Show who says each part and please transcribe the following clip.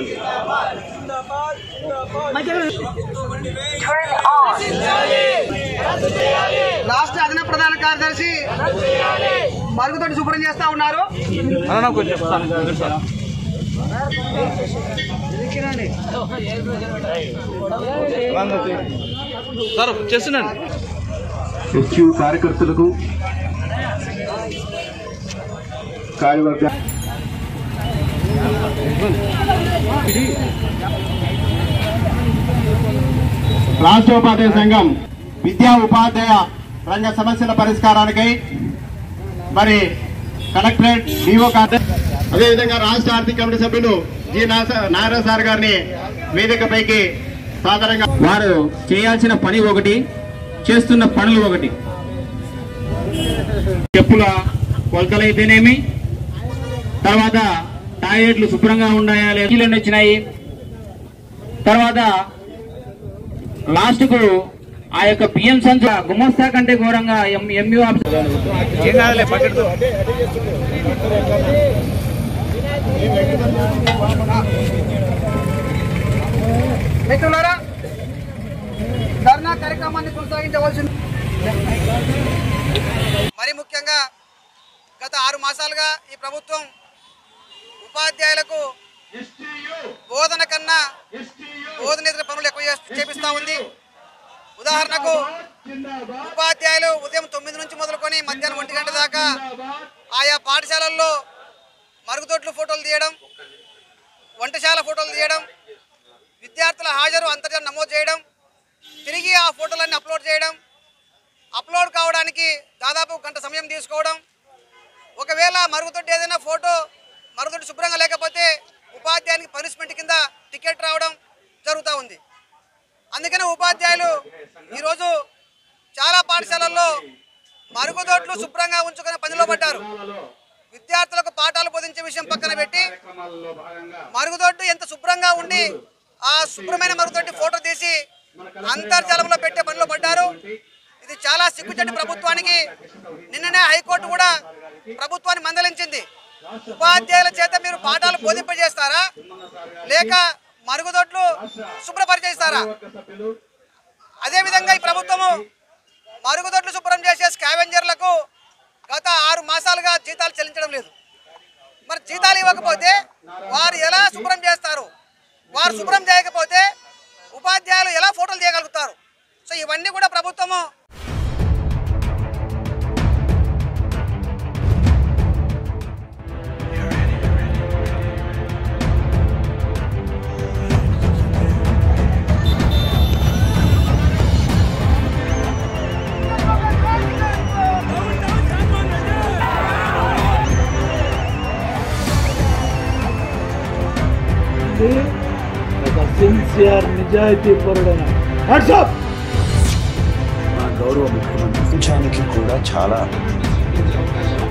Speaker 1: రాజమౌళి
Speaker 2: రాష్ట్ర అదనపు ప్రధాన కార్యదర్శి మరుగుదొడ్డి శుభ్రం చేస్తా ఉన్నారు
Speaker 1: సార్ చేస్తున్నాను
Speaker 3: ఎస్యూ కార్యకర్తలకు కార్యవర్గ రాష్ట్ర ఉపాధ్యాయ సంఘం విద్యా ఉపాధ్యాయ రంగ సమస్యల పరిష్కారానికై మరి కలెక్టరేట్ డిఓ అదేవిధంగా రాష్ట్ర ఆర్థిక కమిటీ సభ్యులు జి నాస- నారాయణ సార్ గారిని వేదికపైకి సాధారణంగా
Speaker 4: వారు చేయాల్సిన పని ఒకటి చేస్తున్న పనులు ఒకటి చెప్పుల కొలతలైతేనేమి తర్వాత టాయిలెట్లు శుభ్రంగా ఉన్నాయా లేదా వచ్చినాయి తర్వాత లాస్ట్ కు ఆ యొక్క పిఎం సంచ గుమస్తా కంటే ఘోరంగా ఎంయూ ఆఫీసర్
Speaker 2: మిత్రులారా ధర్నా కార్యక్రమాన్ని కొనసాగించవలసింది మరి ముఖ్యంగా గత ఆరు మాసాలుగా ఈ ప్రభుత్వం ఉపాధ్యాయులకు బోధన కన్నా బోధనేతర పనులు ఎక్కువ చేస్- చేపిస్తా ఉంది ఉదాహరణకు ఉపాధ్యాయులు ఉదయం తొమ్మిది నుంచి మొదలుకొని మధ్యాహ్నం ఒంటి గంట దాకా ఆయా పాఠశాలల్లో మరుగుదొడ్లు ఫోటోలు తీయడం వంటశాల ఫోటోలు తీయడం విద్యార్థుల హాజరు అంతర్జాలం నమోదు చేయడం తిరిగి ఆ ఫోటోలన్నీ అప్లోడ్ చేయడం అప్లోడ్ కావడానికి దాదాపు గంట సమయం తీసుకోవడం ఒకవేళ మరుగుదొడ్డి ఏదైనా ఫోటో మరుగుదొడ్డి శుభ్రంగా లేకపోతే ఉపాధ్యాయునికి పనిష్మెంట్ కింద టికెట్ రావడం జరుగుతూ ఉంది అందుకనే ఉపాధ్యాయులు ఈరోజు చాలా పాఠశాలల్లో మరుగుదొడ్లు శుభ్రంగా ఉంచుకునే పనిలో పడ్డారు విద్యార్థులకు పాఠాలు బోధించే విషయం పక్కన పెట్టి మరుగుదొడ్డు ఎంత శుభ్రంగా ఉండి ఆ శుభ్రమైన మరుగుదొడ్డి ఫోటో తీసి అంతర్జాలంలో పెట్టే పనిలో పడ్డారు ఇది చాలా సిగ్గుచెట్టు ప్రభుత్వానికి నిన్ననే హైకోర్టు కూడా ప్రభుత్వాన్ని మందలించింది ఉపాధ్యాయుల చేత మీరు పాఠాలు బోధింపజేస్తారా లేక మరుగుదొడ్లు శుభ్రపరిచేస్తారా అదేవిధంగా ఈ ప్రభుత్వము మరుగుదొడ్లు శుభ్రం చేసే స్కావెంజర్లకు గత ఆరు మాసాలుగా జీతాలు చెల్లించడం లేదు మరి జీతాలు ఇవ్వకపోతే వారు ఎలా శుభ్రం చేస్తారు వారు శుభ్రం చేయకపోతే ఉపాధ్యాయులు ఎలా ఫోటోలు చేయగలుగుతారు సో ఇవన్నీ కూడా ప్రభుత్వము
Speaker 5: ఒక సిన్సియర్ నిజాయితీ పరుడైన వాట్సాప్
Speaker 6: మా గౌరవ ముఖ్యమంత్రి ప్రపంచానికి కూడా చాలా